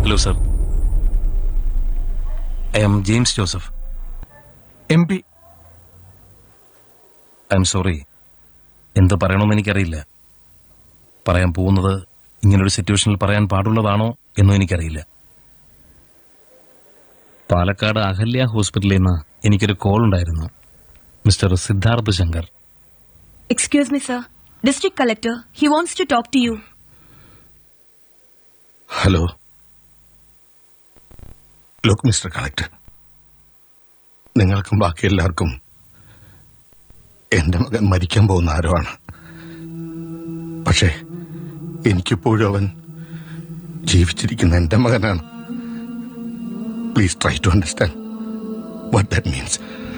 Hello sir I'm James Joseph M P I'm sorry എന്ത് പറയണമെന്ന് എനിക്കറിയില്ല പറയാൻ പോകുന്നത് ഇങ്ങനൊരു സിറ്റുവേഷനിൽ പറയാൻ പാടുള്ളതാണോ എന്നും എനിക്കറിയില്ല പാലക്കാട് അഹല്യ ഹോസ്പിറ്റലിൽ നിന്ന് എനിക്കൊരു കോൾ ഉണ്ടായിരുന്നു mister Siddharth Shankar Excuse me, sir. District Collector, he wants to talk to you. Hello look mister collector നിങ്ങൾക്കും ബാക്കി എല്ലാവർക്കും എന്റെ മകൻ മരിക്കാൻ പോകുന്ന ആരോ ആണ് പക്ഷേ എനിക്കിപ്പോഴും അവൻ ജീവിച്ചിരിക്കുന്ന എന്റെ മകനാണ് please try to understand what that means